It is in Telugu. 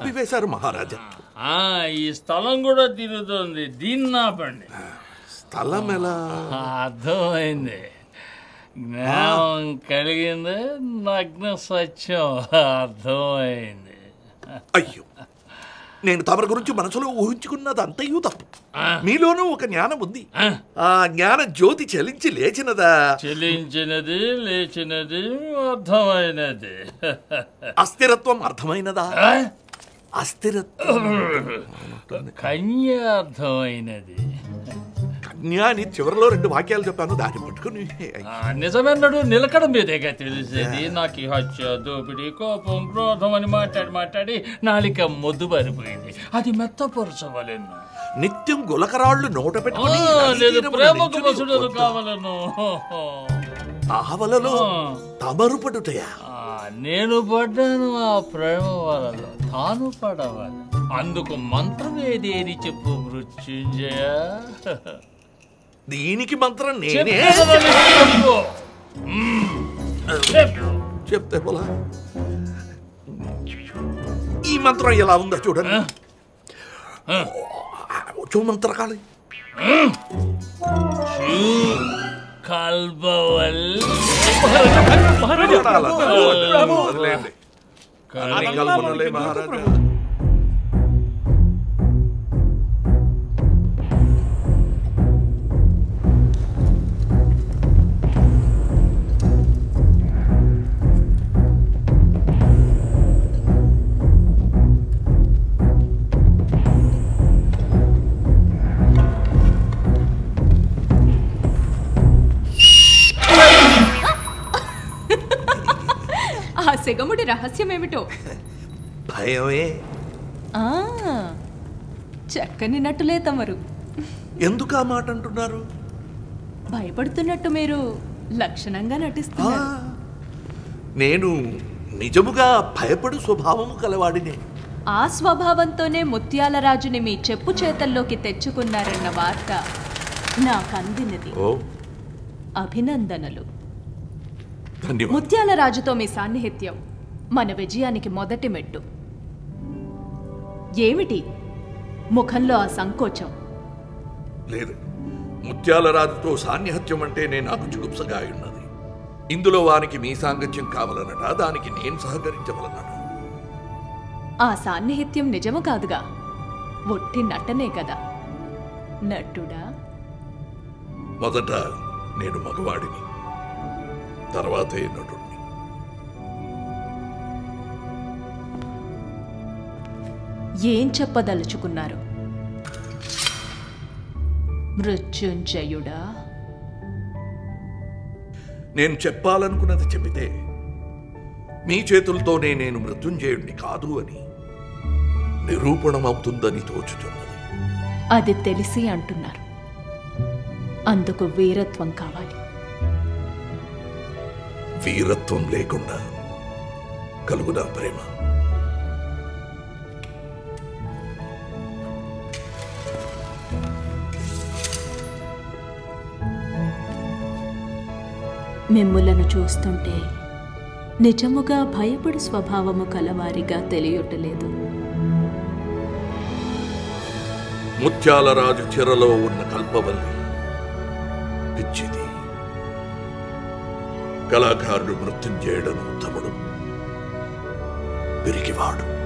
ఆపివేశారు మహారాజా ఆ, ఈ స్థలం కూడా తిరుగుతుంది దీన్ని ఆపండి స్థలం ఎలా ఆ, అర్థమైంది జ్ఞానం కలిగింది నగ్న సత్యం అర్థమైంది అయ్యో నేను తమరి గురించి మనసులో ఊహించుకున్నది అంతయు తప్పు మీలోనూ ఒక జ్ఞానం ఉంది ఆ జ్ఞాన జ్యోతి చలించి లేచినదా చెలించినది లేచినది అర్థమైనది అస్థిరత్వం అర్థమైనదా ఆ? అస్థిరత్వం కన్య అర్థమైనది కన్యా అని చివరిలో రెండు వాక్యాలు చెప్పాను దాన్ని పట్టుకుని ఆ, నిజమన్నాడు నిలకడ మీదేగా తెలిసేది నాకు ఈ హత్య దోపిడీ కోపం క్రోధం అని మాట్లాడి మాట్లాడి నాలిక మొద్దు బారిపోయింది అది మెత్తపరచవలెను నిత్యం గులకరాళ్ళు నోట ఆ, పెట్టుకుని నదీ లేదు తీరమున ప్రేమకు నిల్చుని వసుడలు వద్ద కావాలను ఆవలలో ఆ. తమరు పడుటయా ఆ, నేను పడ్డాను ఆ ప్రేమ వలలో తాను పడవాలి అందుకు మంత్రం ఏది అని చెప్పు మృత్యుంజయ దీనికి మంత్రం నేనే చెప్పేదవని చెప్పు. చెప్పు. చెప్తే పోలా ఈ మంత్రం ఎలా ఉందో చూడండి చూ మంత్రకాళి కల్బవల్ వదిలేయండి అన్ని కల్పనలే మహారాజా ఆ సెగముడి రహస్యమేమిటో భయమే ఆ చక్కని నటులే తమరు ఎందుకు ఆ మాట అంటున్నారు భయపడుతున్నట్టు మీరు లక్షణంగా ఆ, నటిస్తున్నారు నేను నిజముగా భయపడు స్వభావము కలవాడినే ఆ స్వభావంతోనే ముత్యాల రాజుని మీ చెప్పు చేతల్లోకి తెచ్చుకున్నారన్న వార్త నాకు అందినది ఓ అభినందనలు ధన్యవాదాలు ముత్యాల రాజుతో మీ సాన్నిహిత్యం మన విజయానికి మొదటి మెట్టు ఏమిటి ముఖంలో ఆ సంకోచం లేదు ముత్యాల రాజుతో సాన్నిహత్యం అంటేనే నాకు చుగుప్సగా ఉన్నది ఇందులో వానికి మీ సాంగత్యం కావాలనట దానికి నేను సహకరించవలనట ఆ సాన్నిహిత్యం నిజము కాదుగా ఒట్టి నటనే కదా నటుడా మొదట నేను మగవాడిని తర్వాతే నటుడిని ఏం చెప్పదలుచుకున్నారు మృత్యుంజయుడా నేను చెప్పాలనుకున్నది చెబితే మీ చేతులతోనే నేను మృత్యుంజయుడిని కాదు అని నిరూపణమవుతుందని తోచుతున్నది అది తెలిసి అంటున్నారు అందుకు వీరత్వం కావాలి వీరత్వం లేకుండా కలుగుదా ప్రేమ మిమ్ములను చూస్తుంటే నిజముగా భయపడు స్వభావము కలవారిగా తెలియటలేదు ముత్యాల రాజు చెరలో ఉన్న కల్పవల్లి పిచ్చిది కళాకారుడు మృత్యుంజయుడను ఉత్తముడు పిరికివాడు